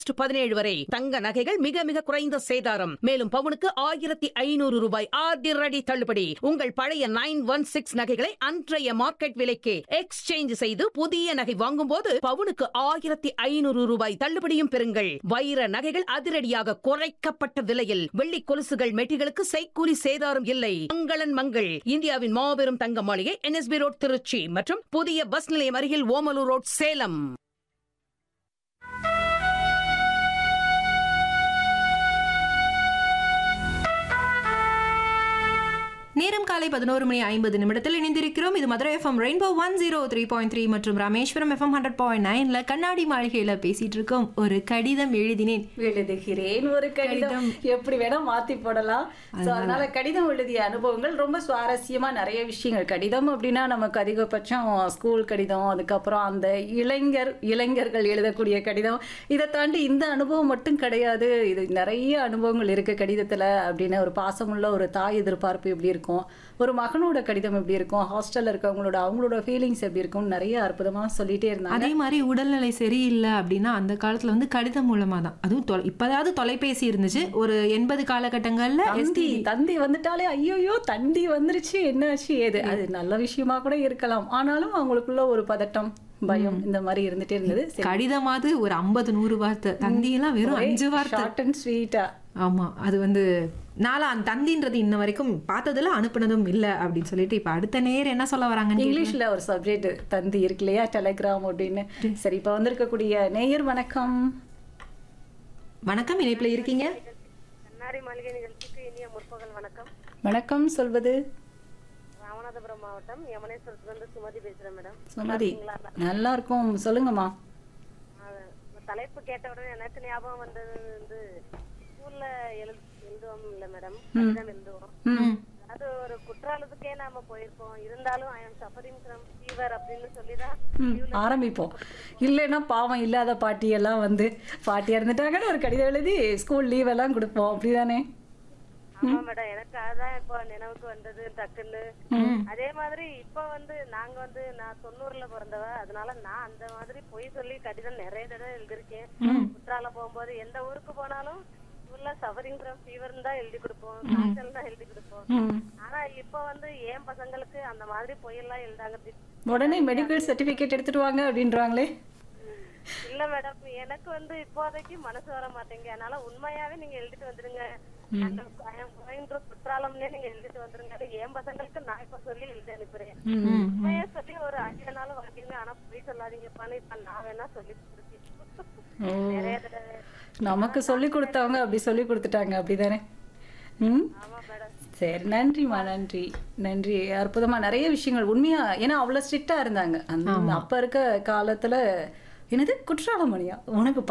பதினேழு வரை தங்க நகைகள் மிக மிக குறைந்த சேதாரம் மேலும் பவுனுக்கு ஆயிரத்தி ஐநூறு ரூபாய் அதிரடி தள்ளுபடி உங்கள் பழைய நைன் ஒன் சிக்ஸ் நகைகளை அன்றைய மார்க்கெட் விலைக்கு எக்ஸ்சேஞ்ச் செய்து புதிய நகை வாங்கும் போது பவுனுக்கு ஆயிரத்தி ஐநூறு ரூபாய் தள்ளுபடியும் பெறுங்கள் வைர நகைகள் அதிரடியாக குறைக்கப்பட்ட விலையில் வெள்ளி கொலுசுகள் மெட்டிகளுக்கு செய்கூலி சேதாரம் இல்லை மங்களன் மங்கள் இந்தியாவின் மாபெரும் தங்க மாளிகை என்எஸ்பி ரோட் திருச்சி மற்றும் புதிய பஸ் நிலையம் அருகில் ஓமலூர் ரோட் சேலம் நேரம் காலை பதினோரு மணி ஐம்பது நிமிடத்தில் இணைந்திருக்கிறோம் இது Madurai FM rainbow one zero three point three மற்றும் ராமேஸ்வரம் எஃப்எம் ஹண்ட்ரட் பாயிண்ட் நைன்ல கண்ணாடி மாளிகையில பேசிட்டு இருக்கோம் ஒரு கடிதம் எழுதினேன் எழுதுகிறேன் ஒரு கடிதம் எப்படி வேணா மாத்தி போடலாம் சோ அதனால கடிதம் எழுதிய அனுபவங்கள் ரொம்ப சுவாரஸ்யமா நிறைய விஷயங்கள் கடிதம் அப்படின்னா நமக்கு அதிகபட்சம் ஸ்கூல் கடிதம் அதுக்கப்புறம் அந்த இளைஞர் இளைஞர்கள் எழுதக்கூடிய கடிதம் இதை தாண்டி இந்த அனுபவம் மட்டும் கிடையாது இது நிறைய அனுபவங்கள் இருக்கு கடிதத்துல அப்படின்னு ஒரு பாசமுள்ள ஒரு தாய் எதிர்பார்ப்பு எப்படி இருக்கும் ஒரு மகனோட கடிதம் எப்படி இருக்கும் ஹாஸ்டல்ல இருக்கவங்களோட அவங்களோட ஃபீலிங்ஸ் எப்படி இருக்கும் நிறைய அற்புதமா சொல்லிட்டே இருந்தாங்க அதே மாதிரி உடல்நிலை சரியில்லை அப்படின்னா அந்த காலத்துல வந்து கடிதம் மூலமா தான் அதுவும் தொலை- இப்பதாவது தொலைபேசி இருந்துச்சு ஒரு எண்பது காலகட்டங்கள்ல தந்தி தந்தி வந்துட்டாலே ஐயோயோ தந்தி வந்துருச்சு என்னாச்சு ஏது அது நல்ல விஷயமா கூட இருக்கலாம் ஆனாலும் அவங்களுக்குள்ள ஒரு பதட்டம் பயம் இந்த மாதிரி இருந்துட்டே இருந்தது கடிதமாவது ஒரு ஐம்பது நூறு வார்த்தை தந்தியெல்லாம் வெறும் அஞ்சு வார்த்தை ஷார்ட் அண்ட் ஸ்வீட்டா ஆமா அது வந்து நாளா அந்த தந்தின்றது இன்ன வரைக்கும் பார்த்ததுல அனுப்புனதும் இல்ல அப்படின்னு சொல்லிட்டு இப்ப அடுத்த நேரம் என்ன சொல்ல வராங்கன்னு இங்கிலீஷ்ல ஒரு சப்ஜெக்ட் தந்தி இருக்கு இல்லையா டெலிகிராம் அப்படின்னு சரி இப்ப வந்திருக்கக்கூடிய நேயர் வணக்கம் வணக்கம் இணைப்புல இருக்கீங்க கண்ணாடி மாளிகை நிகழ்ச்சிக்கு இனிய முற்பகல் வணக்கம் வணக்கம் சொல்வது ராமநாதபுரம் மாவட்டம் யமனேஸ்வரத்துலேருந்து சுமதி பேசுறேன் மேடம் சுமதி நல்லா இருக்கும் சொல்லுங்கம்மா அது, இந்த தலைப்பு கேட்ட உடனே எனக்கு ஞாபகம் வந்தது வந்து ஸ்கூல்ல எழு எழுதுவோம் இல்ல மேடம் கடிதம் எழுதுவோம் ம் அது ஒரு குற்றாலத்துக்கே நாம போயிருப்போம் இருந்தாலும் I am suffering from fever அப்படின்னு சொல்லிதான் ம், ஆரம்பிப்போம் இல்லைன்னா பாவம் இல்லாத பாட்டி எல்லாம் வந்து பாட்டி இறந்துட்டாங்கன்னு ஒரு கடிதம் எழுதி ஸ்கூல் லீவ் எல்லாம் கொடுப்போம் அப்படிதானே ஆமா மேடம் எனக்கு அதான் இப்போ நினைவுக்கு வந்தது டக்குன்னு அதே மாதிரி இப்ப வந்து நாங்க வந்து நான் தொண்ணூறுல பிறந்தவ அதனால நான் அந்த மாதிரி பொய் சொல்லி கடிதம் நிறைய தடவை எழுதிருக்கேன் குற்றாலம் போகும்போது எந்த ஊருக்கு போனாலும் ஃபுல்லா சஃபரிங் ஃப்ரம் ஃபீவர் தான் எழுதி கொடுப்போம் காய்ச்சல் தான் எழுதி கொடுப்போம் ம் ஆனா இப்ப வந்து என் பசங்களுக்கு அந்த மாதிரி பொய்யெல்லாம் எழுதாங்க உடனே மெடிக்கல் சர்டிபிகேட் எடுத்துட்டு வாங்க அப்படின்றாங்களே இல்ல மேடம் எனக்கு வந்து இப்போதைக்கு மனசு வர மாட்டேங்க அதனால உண்மையாவே நீங்க எழுதிட்டு வந்துருங்க அந்த I am going to குற்றாலம்னே நீங்க எழுதிட்டு வந்துருங்க அது என் பசங்களுக்கு நான் இப்ப சொல்லி எழுதி அனுப்புறேன் உண்மையா சொல்லி ஒரு அஞ்சு நாள் வாங்கிங்க ஆனா போய் சொல்லாதீங்கப்பான்னு இப்ப நான் வேணா சொல்லி கொடுத்துருக்கேன் ஓ நிறைய தடவை நமக்கு சொல்லி கொடுத்தவங்க அப்படி சொல்லி கொடுத்துட்டாங்க அப்படிதானே ம் ஆமா மேடம் சரி நன்றிம்மா நன்றி நன்றி அற்புதமா நிறைய விஷயங்கள் உண்மையா ஏன்னா அவ்வளவு ஸ்ட்ரிக்டா இருந்தாங்க அந்த அப்ப இருக்க காலத்துல என்னது குற்றாலமணியா உனக்கு